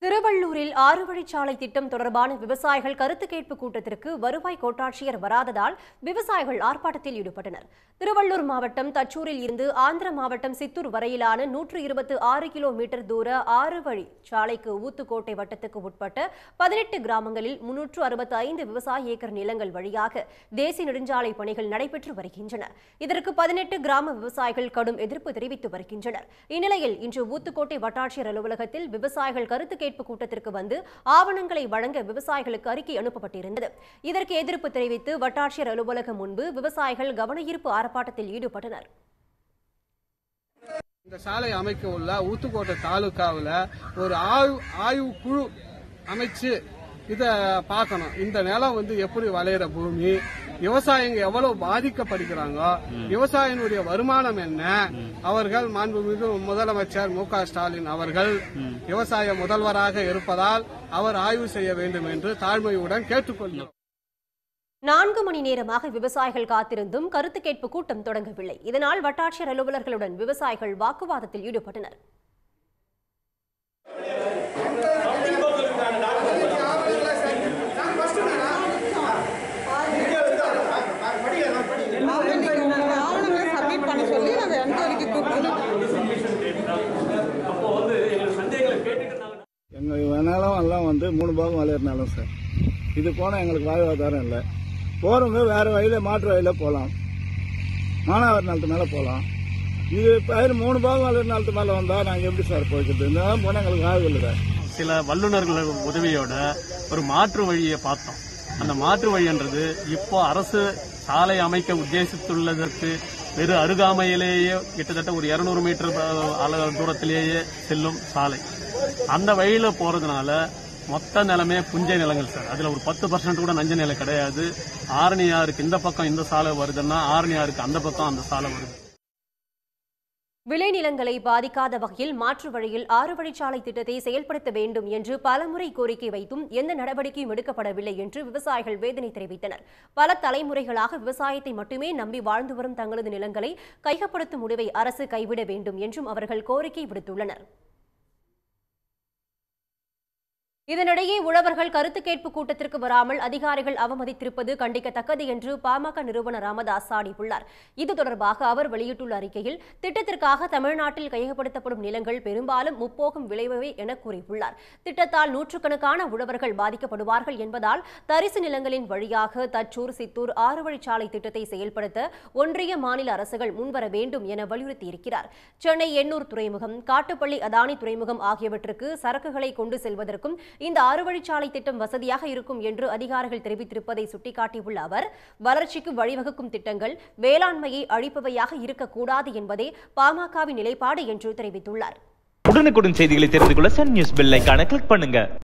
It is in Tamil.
திருவள்ளூரில் ஆறு வழிச்சாலை திட்டம் தொடர்பான விவசாயிகள் கருத்து கேட்பு கூட்டத்திற்கு வருவாய் கோட்டாட்சியர் வராததால் விவசாயிகள் ஆர்ப்பாட்டத்தில் ஈடுபட்டனர் திருவள்ளூர் மாவட்டம் தச்சூரில் இருந்து ஆந்திர மாவட்டம் சித்தூர் வரையிலான நூற்று இருபத்து ஆறு கிலோமீட்டர் தூர ஆறு வழி சாலைக்கு ஊத்துக்கோட்டை வட்டத்துக்கு உட்பட்ட பதினெட்டு கிராமங்களில் முன்னூற்று அறுபத்தி ஐந்து விவசாய ஏக்கர் நிலங்கள் வழியாக தேசிய நெடுஞ்சாலை பணிகள் நடைபெற்று வருகின்றன இதற்கு பதினெட்டு கிராம விவசாயிகள் கடும் எதிர்ப்பு தெரிவித்து வருகின்றனர் இந்நிலையில் இன்று ஊத்துக்கோட்டை வட்டாட்சியர் அலுவலகத்தில் விவசாயிகள் கருத்து கேட்பு கூட்டத்திற்கு வந்து ஆவணங்களை வழங்க விவசாயிகளுக்கு அறிக்கை அனுப்பப்பட்டிருந்தது இதற்கு எதிர்ப்பு தெரிவித்து வட்டாட்சியர் அலுவலகம் முன்பு விவசாயிகள் கவனஈர்ப்பு ஆர்ப்பாட்டத்தில் ஈடுபட்டனர் இந்த சாலை அமைக்க உள்ள ஊத்துக்கோட்டை தாலுகாவில் ஒரு ஆய்வு ஆய்வு குழு அமைச்சு இத பார்க்கணும் இந்த நிலம் வந்து எப்படி வளையிற பூமி விவசாயிங்க எவ்வளவு பாதிக்கப்படுகிறாங்க விவசாயினுடைய வருமானம் என்ன அவர்கள் மாண்புமிகு முதலமைச்சர் மு க ஸ்டாலின் அவர்கள் விவசாய முதல்வராக இருப்பதால் அவர் ஆய்வு செய்ய வேண்டும் என்று தாழ்மையுடன் கேட்டுக்கொள்கிறோம் நான்கு மணி நேரமாக விவசாயிகள் காத்திருந்தும் கருத்து கேட்பு கூட்டம் தொடங்கவில்லை இதனால் வட்டாட்சியர் அலுவலர்களுடன் விவசாயிகள் வாக்குவாதத்தில் ஈடுபட்டனர் ஆவணங்களை சப்மிட் பண்ண சொல்லி நாங்கள் என்கொயரிக்கு கூப்பிட்டோம் எங்கள் நிலம் எல்லாம் வந்து மூணு பாகம் விளையிற நிலம் சார் இது போனால் எங்களுக்கு வாழ்வாதாரம் இல்லை போகிறவங்க வேறு வழியில் மாற்று வழியில் போகலாம் மானாவாரி நிலத்து மேலே போகலாம் இது பயிர் மூணு பாகம் விளையிற நிலத்து மேலே வந்தால் நாங்கள் எப்படி சார் போய்க்கிறது இந்த நிலம் போனால் எங்களுக்கு வாழ்வு இல்லை சார் சில வல்லுநர்கள் உதவியோட ஒரு மாற்று வழியை பார்த்தோம் அந்த மாற்று வழின்றது இப்போ அரசு சாலை அமைக்க உத்தேசித்துள்ளதற்கு வெறு அருகாமையிலேயே கிட்டத்தட்ட ஒரு 200 மீட்டர் அஹ், அளவு தூரத்திலேயே செல்லும் சாலை அந்த வழியில போறதுனால மொத்த நிலமே புஞ்சை நிலங்கள் சார் அதுல ஒரு பத்து பர்சன்ட் கூட நஞ்ச நிலம் கிடையாது ஆரணியாருக்கு இந்த பக்கம் இந்த சாலை வருதுன்னா ஆரணியாருக்கு அந்த பக்கம் அந்த சாலை வருது விளைநிலங்களை பாதிக்காத வகையில் மாற்று வழியில் ஆறு வழிச்சாலை திட்டத்தை செயல்படுத்த வேண்டும் என்று பலமுறை கோரிக்கை வைத்தும் எந்த நடவடிக்கையும் எடுக்கப்படவில்லை என்று விவசாயிகள் வேதனை தெரிவித்தனர் பல தலைமுறைகளாக விவசாயத்தை மட்டுமே நம்பி வாழ்ந்து வரும் தங்களது நிலங்களை கையப்படுத்தும் முடிவை அரசு கைவிட வேண்டும் என்றும் அவர்கள் கோரிக்கை விடுத்துள்ளனர் இதனிடையே உழவர்கள் கருத்து கேட்பு கூட்டத்திற்கு வராமல் அதிகாரிகள் அவமதித்திருப்பது கண்டிக்கத்தக்கது என்று பாமக நிறுவனர் ராமதாஸ் சாடியுள்ளார் இது தொடர்பாக அவர் வெளியிட்டுள்ள அறிக்கையில் திட்டத்திற்காக தமிழ்நாட்டில் கையகப்படுத்தப்படும் நிலங்கள் பெரும்பாலும் முப்போகம் விளைவவை என கூறியுள்ளார் திட்டத்தால் நூற்றுக்கணக்கான உழவர்கள் பாதிக்கப்படுவார்கள் என்பதால் தரிசு நிலங்களின் வழியாக தச்சூர் சித்தூர் ஆறு வழிச்சாலை திட்டத்தை செயல்படுத்த ஒன்றிய மாநில அரசுகள் முன்வர வேண்டும் என வலியுறுத்தியிருக்கிறார் சென்னை எண்ணூர் துறைமுகம் காட்டுப்பள்ளி அதானி துறைமுகம் ஆகியவற்றுக்கு சரக்குகளை கொண்டு செல்வதற்கும் இந்த ஆறு வழிச்சாலை திட்டம் வசதியாக இருக்கும் என்று அதிகாரிகள் தெரிவித்திருப்பதை சுட்டிக்காட்டியுள்ள அவர் வளர்ச்சிக்கு வழிவகுக்கும் திட்டங்கள் வேளாண்மையை அழிப்பவையாக இருக்கக்கூடாது என்பதே பாமகவின் நிலைப்பாடு என்று தெரிவித்துள்ளார் உடனுக்குடன் செய்திகளை தெரிந்து கொள்ள சன் நியூஸ் பெல் ஐகானை கிளிக் பண்ணுங்க